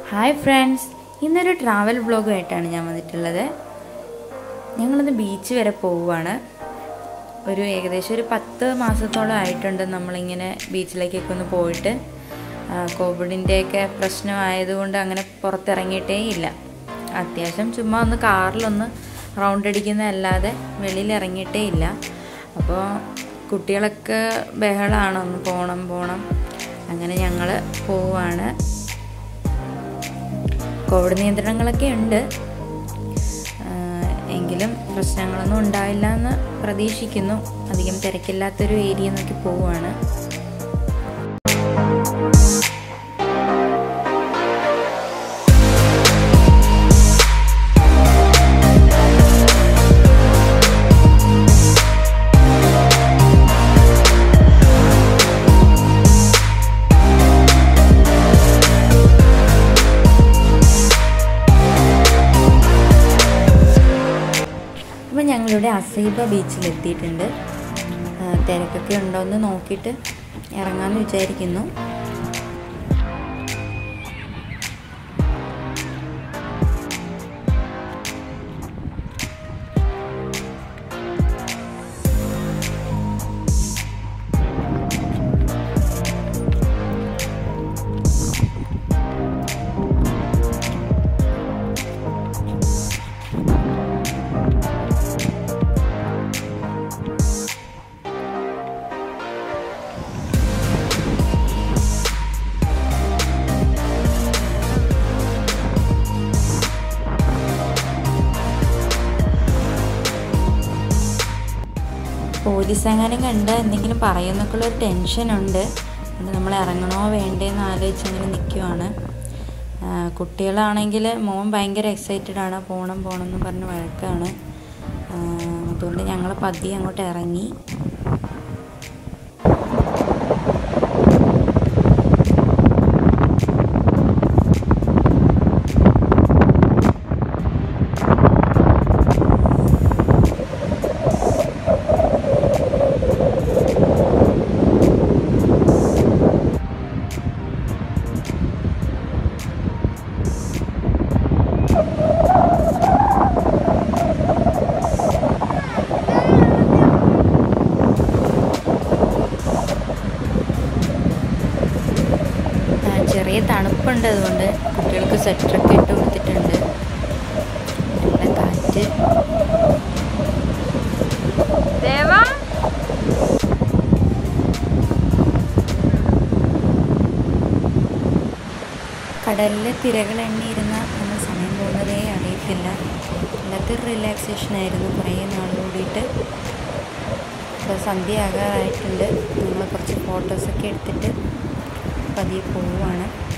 hi friends ഇന്നൊരു travel വ്ളോഗുമായിട്ടാണ് ഞാൻ വന്നിട്ടുള്ളത് ഞങ്ങളിന്ന് ബീച്ച് വരെ പോവുകയാണ് ഒരു ഏകദേശം ഒരു പത്ത് മാസത്തോളം ആയിട്ടുണ്ട് നമ്മളിങ്ങനെ ബീച്ചിലേക്കൊക്കെ ഒന്ന് പോയിട്ട് ആ, കോവിഡിൻ്റെയൊക്കെ പ്രശ്നമായതുകൊണ്ട് അങ്ങനെ പുറത്തിറങ്ങിയിട്ടേ ഇല്ല അത്യാവശ്യം ചുമ്മാ ഒന്ന് കാറിലൊന്ന് റൗണ്ട് അടിക്കുന്നതല്ലാതെ വെളിയിൽ ഇറങ്ങിയിട്ടേ ഇല്ല അപ്പോൾ കുട്ടികളൊക്കെ ബഹളമാണ് ഒന്ന് പോകണം പോകണം അങ്ങനെ ഞങ്ങൾ പോവുകയാണ് കോവിഡ് നിയന്ത്രണങ്ങളൊക്കെ ഉണ്ട് ആഹ് എങ്കിലും പ്രശ്നങ്ങളൊന്നും ഉണ്ടാവില്ല എന്ന് പ്രതീക്ഷിക്കുന്നു അധികം തിരക്കില്ലാത്തൊരു ഏരിയ നോക്കി പോവുകയാണ് അപ്പോൾ ഞങ്ങളിവിടെ അസൈബ ബീച്ചിൽ എത്തിയിട്ടുണ്ട് ആ, തിരക്കൊക്കെ ഉണ്ടോ എന്ന് നോക്കിയിട്ട് ഇറങ്ങാമെന്ന് വിചാരിക്കുന്നു പോലീസ് എങ്ങാനും കണ്ട് എന്തെങ്കിലും പറയുമെന്നൊക്കെയുള്ള ഒരു ടെൻഷനുണ്ട് അതുകൊണ്ട് നമ്മൾ ഇറങ്ങണോ വേണ്ടേന്ന് ആലോചിച്ച് അങ്ങനെ നിൽക്കുവാണ് കുട്ടികളാണെങ്കിൽ മോൻ ഭയങ്കര എക്സൈറ്റഡ് ആണ് പോകണം പോകണം എന്ന് പറഞ്ഞ് വഴക്കാണ് ആ, അതുകൊണ്ട് ഞങ്ങൾ പതിയെ അങ്ങോട്ട് ഇറങ്ങി ആ, ചെറിയ തണുപ്പുണ്ട് അതുകൊണ്ട് കുട്ടികൾക്ക് സ്വെറ്ററൊക്കെ ഇട്ട് കൊടുത്തിട്ടുണ്ട് നല്ല കാറ്റ് ദേവാ കടലിൽ തിരകൾ എണ്ണിയിരുന്ന നമ്മൾ സമയം പോകുന്നതേ അറിയത്തില്ല വല്ലാത്തൊരു റിലാക്സേഷൻ ആയിരുന്നു കുറേ നാൾ കൂടിയിട്ട് ഇപ്പോൾ സന്ധ്യ ആകാറായിട്ടുണ്ട് നമ്മൾ കുറച്ച് ഫോട്ടോസൊക്കെ എടുത്തിട്ട് പതിയെ പോവുകയാണ്